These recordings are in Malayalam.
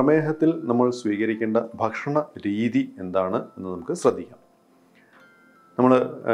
പ്രമേഹത്തിൽ നമ്മൾ സ്വീകരിക്കേണ്ട ഭക്ഷണ രീതി എന്താണ് എന്ന് നമുക്ക് ശ്രദ്ധിക്കാം നമ്മൾ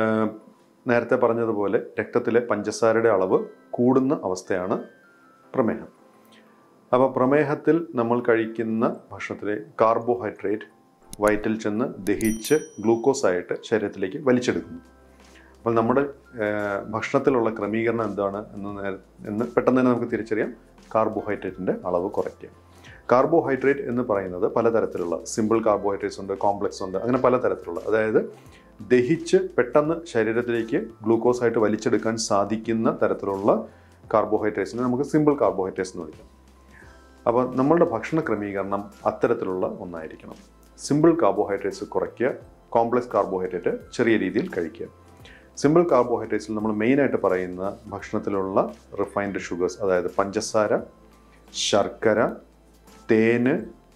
നേരത്തെ പറഞ്ഞതുപോലെ രക്തത്തിലെ പഞ്ചസാരയുടെ അളവ് കൂടുന്ന അവസ്ഥയാണ് പ്രമേഹം അപ്പോൾ പ്രമേഹത്തിൽ നമ്മൾ കഴിക്കുന്ന ഭക്ഷണത്തിലെ കാർബോഹൈഡ്രേറ്റ് വയറ്റിൽ ചെന്ന് ദഹിച്ച് ഗ്ലൂക്കോസ് ആയിട്ട് ശരീരത്തിലേക്ക് വലിച്ചെടുക്കുന്നു അപ്പോൾ നമ്മുടെ ഏഹ്, ഭക്ഷണത്തിലുള്ള ക്രമീകരണം എന്താണ് എന്ന് നേര- എന്ന് പെട്ടെന്ന് തന്നെ നമുക്ക് തിരിച്ചറിയാം കാർബോഹൈഡ്രേറ്റിൻ്റെ അളവ് കുറയ്ക്കുക കാർബോഹൈഡ്രേറ്റ് എന്ന് പറയുന്നത് പലതരത്തിലുള്ള സിമ്പിൾ കാർബോഹൈഡ്രേറ്റ്സ് ഉണ്ട് കോംപ്ലക്സ് ഉണ്ട് അങ്ങനെ പലതരത്തിലുള്ള അതായത് ദഹിച്ച് പെട്ടെന്ന് ശരീരത്തിലേക്ക് ഗ്ലൂക്കോസ് ആയിട്ട് വലിച്ചെടുക്കാൻ സാധിക്കുന്ന തരത്തിലുള്ള കാർബോഹൈഡ്രേറ്റ്സിനെ നമുക്ക് സിമ്പിൾ കാർബോഹൈഡ്രേറ്റ്സ് എന്ന് വിളിക്കാം അപ്പോൾ നമ്മളുടെ ഭക്ഷണ ക്രമീകരണം അത്തരത്തിലുള്ള ഒന്നായിരിക്കണം സിമ്പിൾ കാർബോഹൈഡ്രേറ്റ്സ് കുറയ്ക്കുക കോംപ്ലക്സ് കാർബോഹൈഡ്രേറ്റ് ചെറിയ രീതിയിൽ കഴിക്കുക സിമ്പിൾ കാർബോഹൈഡ്രേറ്റ്സിൽ നമ്മൾ മെയിനായിട്ട് പറയുന്ന ഭക്ഷണത്തിലുള്ള റിഫൈൻഡ് ഷുഗേഴ്സ് അതായത് പഞ്ചസാര ശർക്കര തേന്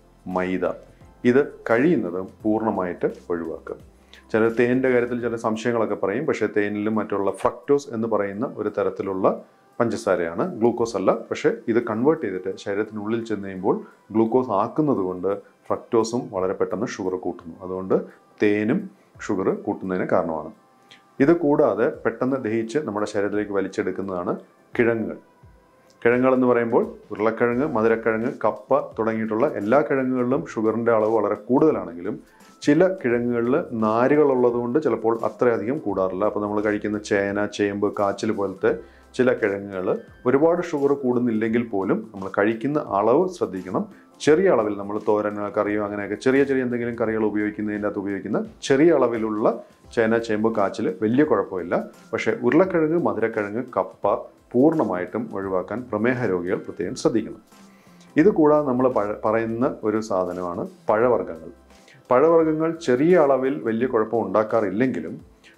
മൈദ ഇത് കഴിയുന്നതും പൂർണ്ണമായിട്ട് ഒഴിവാക്കുക ചില തേനിൻ്റെ കാര്യത്തിൽ ചില സംശയങ്ങളൊക്കെ പറയും പക്ഷേ തേനിലും മറ്റുള്ള ഫ്രക്ടോസ് എന്ന് പറയുന്ന ഒരു തരത്തിലുള്ള പഞ്ചസാരയാണ് ഗ്ലൂക്കോസ് അല്ല പക്ഷേ ഇത് കൺവേർട്ട് ചെയ്തിട്ട് ശരീരത്തിനുള്ളിൽ ചെന്ന് കഴിയുമ്പോൾ ഗ്ലൂക്കോസ് ആക്കുന്നത് കൊണ്ട് ഫ്രക്ടോസും വളരെ പെട്ടെന്ന് ഷുഗർ കൂട്ടുന്നു അതുകൊണ്ട് തേനും ഷുഗർ കൂട്ടുന്നതിന് കാരണമാണ് ഇത് കൂടാതെ പെട്ടെന്ന് ദഹിച്ച് നമ്മുടെ ശരീരത്തിലേക്ക് വലിച്ചെടുക്കുന്നതാണ് കിഴങ്ങുകൾ കിഴങ്ങുകൾ എന്ന് പറയുമ്പോൾ ഉരുളക്കിഴങ്ങ് മധുരക്കിഴങ്ങ് കപ്പ തുടങ്ങിയിട്ടുള്ള എല്ലാ കിഴങ്ങുകളിലും ഷുഗറിൻ്റെ അളവ് വളരെ കൂടുതലാണെങ്കിലും ചില കിഴങ്ങുകളിൽ നാരുകളുള്ളതുകൊണ്ട് ചിലപ്പോൾ അത്രയധികം കൂടാറില്ല അപ്പോൾ നമ്മൾ കഴിക്കുന്ന ചേന ചേമ്പ് കാച്ചിൽ പോലത്തെ ചില കിഴങ്ങുകൾ ഒരുപാട് ഷുഗർ കൂടുന്നില്ലെങ്കിൽ പോലും നമ്മൾ കഴിക്കുന്ന അളവ് ശ്രദ്ധിക്കണം ചെറിയ അളവിൽ നമ്മൾ തോരൻ കറിയോ അങ്ങനെയൊക്കെ ചെറിയ ചെറിയ എന്തെങ്കിലും കറികൾ ഉപയോഗിക്കുന്നതിൻ്റെ അകത്ത് ഉപയോഗിക്കുന്ന ചെറിയ അളവിലുള്ള ചേന ചേമ്പ് കാച്ചിൽ വലിയ കുഴപ്പമില്ല പക്ഷേ ഉരുളക്കിഴങ്ങ് മധുരക്കിഴങ്ങ് കപ്പ പൂർണ്ണമായിട്ടും ഒഴിവാക്കാൻ പ്രമേഹ രോഗികൾ പ്രത്യേകം ശ്രദ്ധിക്കണം ഇത് കൂടാതെ നമ്മൾ പഴ പറയുന്ന ഒരു സാധനമാണ് പഴവർഗ്ഗങ്ങൾ പഴവർഗ്ഗങ്ങൾ ചെറിയ അളവിൽ വലിയ കുഴപ്പം ഉണ്ടാക്കാറില്ലെങ്കിലും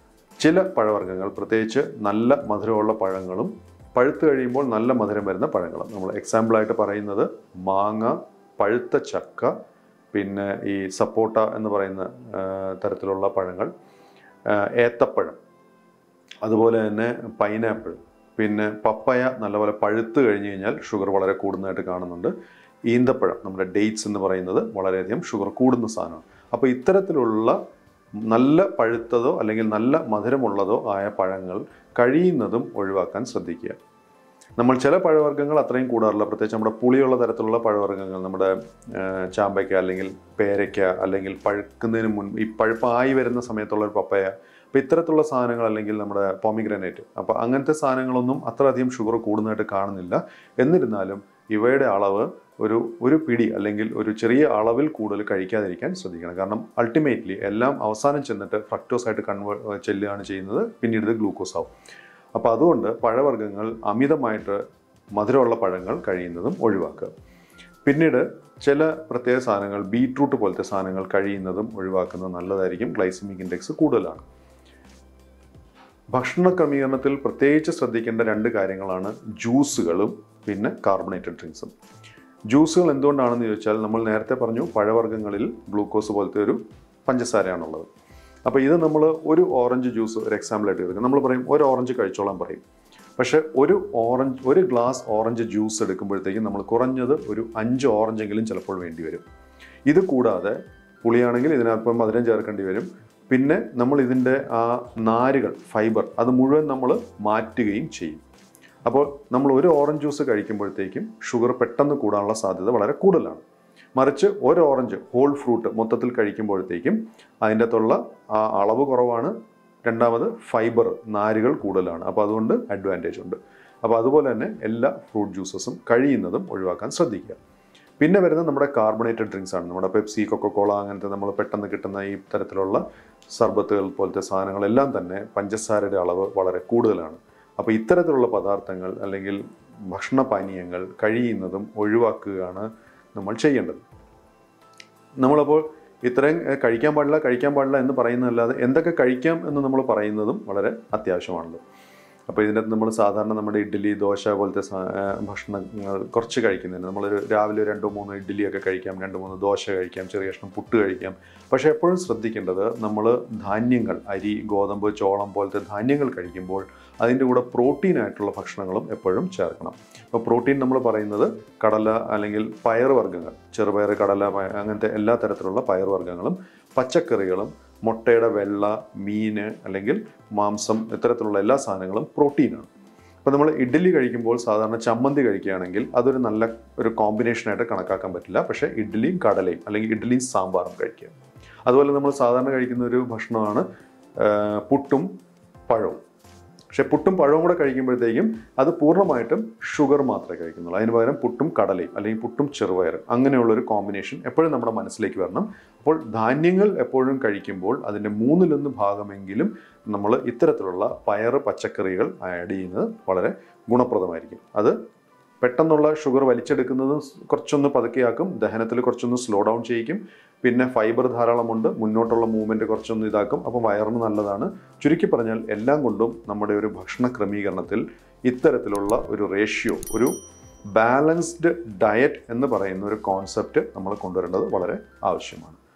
ചില പഴവർഗ്ഗങ്ങൾ പ്രത്യേകിച്ച് നല്ല മധുരമുള്ള പഴങ്ങളും പഴുത്ത് കഴിയുമ്പോൾ നല്ല മധുരം വരുന്ന പഴങ്ങളും നമ്മൾ എക്സാമ്പിളായിട്ട് പറയുന്നത് മാങ്ങ പഴുത്ത ചക്ക പിന്നെ ഈ സപ്പോട്ട എന്ന് പറയുന്ന ആ, തരത്തിലുള്ള പഴങ്ങൾ ആ, ഏത്തപ്പഴം അതുപോലെ തന്നെ പൈനാപ്പിൾ പിന്നെ പപ്പയ നല്ലപോലെ പഴുത്ത് കഴിഞ്ഞ് കഴിഞ്ഞാൽ ഷുഗർ വളരെ കൂടുന്നതായിട്ട് കാണുന്നുണ്ട് ഈന്തപ്പഴം നമ്മുടെ ഡേറ്റ്സ് എന്ന് പറയുന്നത് വളരെയധികം ഷുഗർ കൂടുന്ന സാധനമാണ് അപ്പോൾ ഇത്തരത്തിലുള്ള നല്ല പഴുത്തതോ അല്ലെങ്കിൽ നല്ല മധുരമുള്ളതോ ആയ പഴങ്ങൾ കഴിയുന്നതും ഒഴിവാക്കാൻ ശ്രദ്ധിക്കുക നമ്മൾ ചില പഴവർഗ്ഗങ്ങൾ അത്രയും കൂടാറില്ല പ്രത്യേകിച്ച് നമ്മുടെ പുളിയുള്ള തരത്തിലുള്ള പഴവർഗ്ഗങ്ങൾ നമ്മുടെ ആ, ചാമ്പയ്ക്ക അല്ലെങ്കിൽ പേരയ്ക്ക അല്ലെങ്കിൽ പഴുക്കുന്നതിന് മുൻ ഈ പഴുപ്പായി വരുന്ന സമയത്തുള്ള ഒരു പപ്പയ അപ്പോൾ ഇത്തരത്തിലുള്ള സാധനങ്ങൾ അല്ലെങ്കിൽ നമ്മുടെ പോമിഗ്രാനൈറ്റ് അപ്പോൾ അങ്ങനത്തെ സാധനങ്ങളൊന്നും അത്രയധികം ഷുഗർ കൂടുന്നതായിട്ട് കാണുന്നില്ല എന്നിരുന്നാലും ഇവയുടെ അളവ് ഒരു ഒരു പിടി അല്ലെങ്കിൽ ഒരു ചെറിയ അളവിൽ കൂടുതൽ കഴിക്കാതിരിക്കാൻ ശ്രദ്ധിക്കണം കാരണം അൾട്ടിമേറ്റ്ലി എല്ലാം അവസാനം ചെന്നിട്ട് ഫ്രക്ടോസ് ആയിട്ട് കൺവേർട്ട് ചെല്ലുകയാണ് ചെയ്യുന്നത് പിന്നീട് ഇത് ഗ്ലൂക്കോസ് ആവും അപ്പോൾ അതുകൊണ്ട് പഴവർഗ്ഗങ്ങൾ അമിതമായിട്ട് മധുരമുള്ള പഴങ്ങൾ കഴിയുന്നതും ഒഴിവാക്കുക പിന്നീട് ചില പ്രത്യേക സാധനങ്ങൾ ബീട്രൂട്ട് പോലത്തെ സാധനങ്ങൾ കഴിയുന്നതും ഒഴിവാക്കുന്നത് നല്ലതായിരിക്കും ഗ്ലൈസമിക് ഇൻഡെക്സ് കൂടുതലാണ് ഭക്ഷണ ക്രമീകരണത്തിൽ പ്രത്യേകിച്ച് ശ്രദ്ധിക്കേണ്ട രണ്ട് കാര്യങ്ങളാണ് ജ്യൂസുകളും പിന്നെ കാർബണേറ്റഡ് ഡ്രിങ്ക്സും ജ്യൂസുകൾ എന്തുകൊണ്ടാണെന്ന് ചോദിച്ചാൽ നമ്മൾ നേരത്തെ പറഞ്ഞു പഴവർഗ്ഗങ്ങളിൽ ഗ്ലൂക്കോസ് പോലത്തെ ഒരു പഞ്ചസാരയാണുള്ളത് അപ്പോൾ ഇത് നമ്മൾ ഒരു ഓറഞ്ച് ജ്യൂസ് ഒരു എക്സാമ്പിളായിട്ട് എടുക്കും നമ്മൾ പറയും ഒരു ഓറഞ്ച് കഴിച്ചോളാൻ പറയും പക്ഷേ ഒരു ഓറഞ്ച് ഒരു ഗ്ലാസ് ഓറഞ്ച് ജ്യൂസ് എടുക്കുമ്പോഴത്തേക്കും നമ്മൾ കുറഞ്ഞത് ഒരു അഞ്ച് ഓറഞ്ചെങ്കിലും ചിലപ്പോൾ വേണ്ടി വരും ഇത് കൂടാതെ പുളിയാണെങ്കിൽ ഇതിനൽപ്പം മധുരം ചേർക്കേണ്ടി വരും പിന്നെ നമ്മൾ ഇതിൻ്റെ ആ നാരുകൾ ഫൈബർ അത് മുഴുവൻ നമ്മൾ മാറ്റുകയും ചെയ്യും അപ്പോൾ നമ്മൾ ഒരു ഓറഞ്ച് ജ്യൂസ് കഴിക്കുമ്പോഴത്തേക്കും ഷുഗർ പെട്ടെന്ന് കൂടാനുള്ള സാധ്യത വളരെ കൂടുതലാണ് മറിച്ച് ഒരു ഓറഞ്ച് ഹോൾ ഫ്രൂട്ട് മൊത്തത്തിൽ കഴിക്കുമ്പോഴത്തേക്കും അതിൻ്റെ അകത്തുള്ള ആ അളവ് കുറവാണ് രണ്ടാമത് ഫൈബർ നാരുകൾ കൂടുതലാണ് അപ്പോൾ അതുകൊണ്ട് അഡ്വാൻറ്റേജ് ഉണ്ട് അപ്പോൾ അതുപോലെ തന്നെ എല്ലാ ഫ്രൂട്ട് ജ്യൂസസും കഴിയുന്നതും ഒഴിവാക്കാൻ ശ്രദ്ധിക്കുക പിന്നെ വരുന്നത് നമ്മുടെ കാർബണേറ്റഡ് ഡ്രിങ്ക്സ് ആണ് നമ്മുടെ പെപ്സി കൊക്കക്കോള അങ്ങനത്തെ നമ്മൾ പെട്ടെന്ന് കിട്ടുന്ന ഈ തരത്തിലുള്ള സർബത്തുകൾ പോലത്തെ സാധനങ്ങളെല്ലാം തന്നെ പഞ്ചസാരയുടെ അളവ് വളരെ കൂടുതലാണ് അപ്പോൾ ഇത്തരത്തിലുള്ള പദാർത്ഥങ്ങൾ അല്ലെങ്കിൽ ഭക്ഷണപാനീയങ്ങൾ കഴിയുന്നതും ഒഴിവാക്കുകയാണ് നമ്മൾ ചെയ്യേണ്ടത് നമ്മളപ്പോൾ ഇത്രയും ഏഹ്, കഴിക്കാൻ പാടില്ല കഴിക്കാൻ പാടില്ല എന്ന് പറയുന്നതല്ലാതെ എന്തൊക്കെ കഴിക്കാം എന്ന് നമ്മൾ പറയുന്നതും വളരെ അത്യാവശ്യമാണല്ലോ അപ്പോൾ ഇതിനകത്ത് നമ്മൾ സാധാരണ നമ്മുടെ ഇഡ്ഡലി ദോശ പോലത്തെ സാ- ആ, ഭക്ഷണങ്ങൾ കുറച്ച് കഴിക്കുന്നതിന് നമ്മൾ രാവിലെ രണ്ടോ മൂന്നോ ഇഡ്ഡലിയൊക്കെ കഴിക്കാം രണ്ട് മൂന്ന് ദോശ കഴിക്കാം ചെറിയ കഷ്ണം പുട്ട് കഴിക്കാം പക്ഷേ എപ്പോഴും ശ്രദ്ധിക്കേണ്ടത് നമ്മൾ ധാന്യങ്ങൾ അരി ഗോതമ്പ് ചോളം പോലത്തെ ധാന്യങ്ങൾ കഴിക്കുമ്പോൾ അതിൻ്റെ കൂടെ പ്രോട്ടീൻ ആയിട്ടുള്ള ഭക്ഷണങ്ങളും എപ്പോഴും ചേർക്കണം അപ്പോൾ പ്രോട്ടീൻ നമ്മൾ പറയുന്നത് കടല അല്ലെങ്കിൽ പയർ വർഗ്ഗങ്ങൾ ചെറുപയർ കടല പയ- അങ്ങനത്തെ എല്ലാ തരത്തിലുള്ള പയർ വർഗ്ഗങ്ങളും പച്ചക്കറികളും മുട്ടയുടെ വെള്ള മീന് അല്ലെങ്കിൽ മാംസം ഇത്തരത്തിലുള്ള എല്ലാ സാധനങ്ങളും പ്രോട്ടീനാണ് അപ്പോൾ നമ്മൾ ഇഡ്ഡലി കഴിക്കുമ്പോൾ സാധാരണ ചമ്മന്തി കഴിക്കുകയാണെങ്കിൽ അതൊരു നല്ല ഒരു കോമ്പിനേഷനായിട്ട് കണക്കാക്കാൻ പറ്റില്ല പക്ഷേ ഇഡ്ഡലിയും കടലയും അല്ലെങ്കിൽ ഇഡ്ഡലിയും സാമ്പാറും കഴിക്കുക അതുപോലെ നമ്മൾ സാധാരണ കഴിക്കുന്ന ഒരു ഭക്ഷണമാണ് ആ, പുട്ടും പഴവും പക്ഷെ പുട്ടും പഴവും കൂടെ കഴിക്കുമ്പോഴത്തേക്കും അത് പൂർണ്ണമായിട്ടും ഷുഗർ മാത്രമേ കഴിക്കുന്നുള്ളൂ അതിന് പകരം പുട്ടും കടലയും അല്ലെങ്കിൽ പുട്ടും ചെറുപയറും അങ്ങനെയുള്ളൊരു കോമ്പിനേഷൻ എപ്പോഴും നമ്മുടെ മനസ്സിലേക്ക് വരണം അപ്പോൾ ധാന്യങ്ങൾ എപ്പോഴും കഴിക്കുമ്പോൾ അതിൻ്റെ മൂന്നിലൊന്ന് ഭാഗമെങ്കിലും നമ്മൾ ഇത്തരത്തിലുള്ള പയറ് പച്ചക്കറികൾ ആഡ് ചെയ്യുന്നത് വളരെ ഗുണപ്രദമായിരിക്കും അത് പെട്ടെന്നുള്ള ഷുഗർ വലിച്ചെടുക്കുന്നത് കുറച്ചൊന്ന് പതുക്കെയാക്കും ദഹനത്തിൽ കുറച്ചൊന്ന് സ്ലോ ഡൗൺ ചെയ്യിക്കും പിന്നെ ഫൈബർ ധാരാളമുണ്ട് മുന്നോട്ടുള്ള മൂവ്മെൻറ്റ് കുറച്ചൊന്ന് ഇതാക്കും അപ്പോൾ വയറിന് നല്ലതാണ് ചുരുക്കി പറഞ്ഞാൽ എല്ലാം കൊണ്ടും നമ്മുടെ ഒരു ഭക്ഷണ ക്രമീകരണത്തിൽ ഇത്തരത്തിലുള്ള ഒരു റേഷ്യോ ഒരു ബാലൻസ്ഡ് ഡയറ്റ് എന്ന് പറയുന്ന ഒരു കോൺസെപ്റ്റ് നമ്മൾ കൊണ്ടുവരേണ്ടത് വളരെ ആവശ്യമാണ്